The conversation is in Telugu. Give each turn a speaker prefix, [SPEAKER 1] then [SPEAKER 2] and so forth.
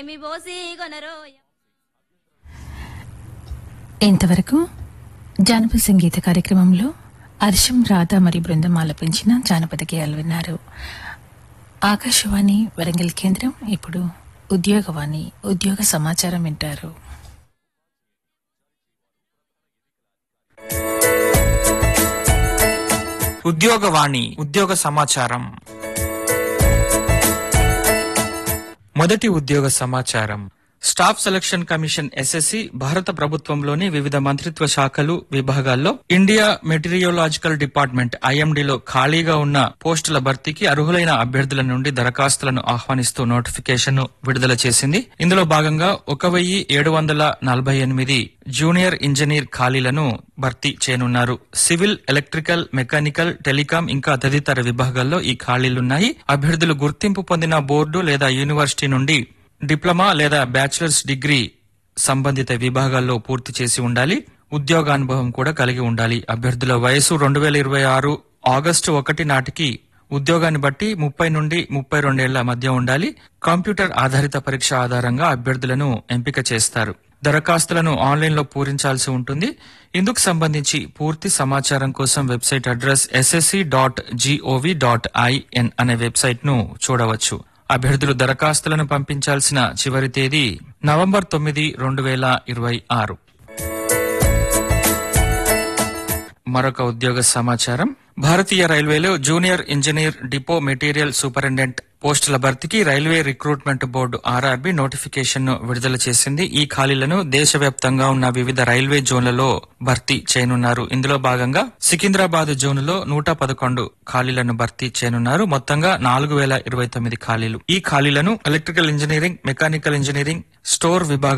[SPEAKER 1] మీ బోసి కొనరో
[SPEAKER 2] ఇంతవరకు జానపద సంగీత కార్యక్రమంలో హర్షం రాధ మరియు బృందం ఆలపించిన జానపద గేయాలు విన్నారు ఆకాశవాణి వరంగల్ కేంద్రం ఇప్పుడు ఉద్యోగవాణి ఉద్యోగ సమాచారం వింటారు
[SPEAKER 3] ఉద్యోగవాణి ఉద్యోగ సమాచారం మొదటి ఉద్యోగ సమాచారం స్టాఫ్ సెలక్షన్ కమిషన్ ఎస్ఎస్సి భారత ప్రభుత్వంలోని వివిధ మంత్రిత్వ శాఖలు విభాగాల్లో ఇండియా మెటీరియోలాజికల్ డిపార్ట్మెంట్ ఐఎండీలో ఖాళీగా ఉన్న పోస్టుల భర్తీకి అర్హులైన అభ్యర్థుల నుండి దరఖాస్తులను ఆహ్వానిస్తూ నోటిఫికేషన్ విడుదల చేసింది ఇందులో భాగంగా ఒక వెయ్యి ఏడు వందల నలభై ఎనిమిది జూనియర్ ఇంజనీర్ ఖాళీలను భర్తీ చేయనున్నారు సివిల్ ఎలక్ట్రికల్ మెకానికల్ టెలికాం ఇంకా తదితర విభాగాల్లో ఈ ఖాళీలున్నాయి అభ్యర్థులు గుర్తింపు పొందిన బోర్డు లేదా యూనివర్సిటీ నుండి డిప్లొమా లేదా బ్యాచిలర్స్ డిగ్రీ సంబంధిత విభాగాల్లో పూర్తి చేసి ఉండాలి ఉద్యోగానుభవం కూడా కలిగి ఉండాలి అభ్యర్థుల వయసు రెండు వేల ఇరవై ఆరు ఆగస్టు ఒకటి నాటికి ఉద్యోగాన్ని బట్టి ముప్పై నుండి ముప్పై రెండేళ్ల మధ్య ఉండాలి కంప్యూటర్ ఆధారిత పరీక్ష ఆధారంగా అభ్యర్థులను ఎంపిక చేస్తారు దరఖాస్తులను ఆన్లైన్ లో పూరించాల్సి ఉంటుంది ఇందుకు సంబంధించి పూర్తి సమాచారం కోసం website address SSC dot gov dot in అనే వెబ్సైట్ ను చూడవచ్చు అభ్యర్థులు దరఖాస్తులను పంపించాల్సిన చివరి తేదీ నవంబర్ తొమ్మిది రెండు వేల ఇరవై ఆరు మరొక ఉద్యోగ సమాచారం భారతీయ రైల్వేలో junior engineer depot material superintendent పోస్టుల భర్తీకి railway recruitment board RRB notification ను విడుదల చేసింది ఈ ఖాళీలను దేశవ్యాప్తంగా ఉన్న వివిధ రైల్వే జోన్లలో భర్తీ చేయనున్నారు ఇందులో భాగంగా సికింద్రాబాద్ జోనులో నూట పదకొండు ఖాళీలను భర్తీ చేయనున్నారు మొత్తంగా నాలుగు వేల ఇరవై తొమ్మిది ఖాళీలు ఈ ఖాళీలను electrical engineering mechanical engineering store విభాగం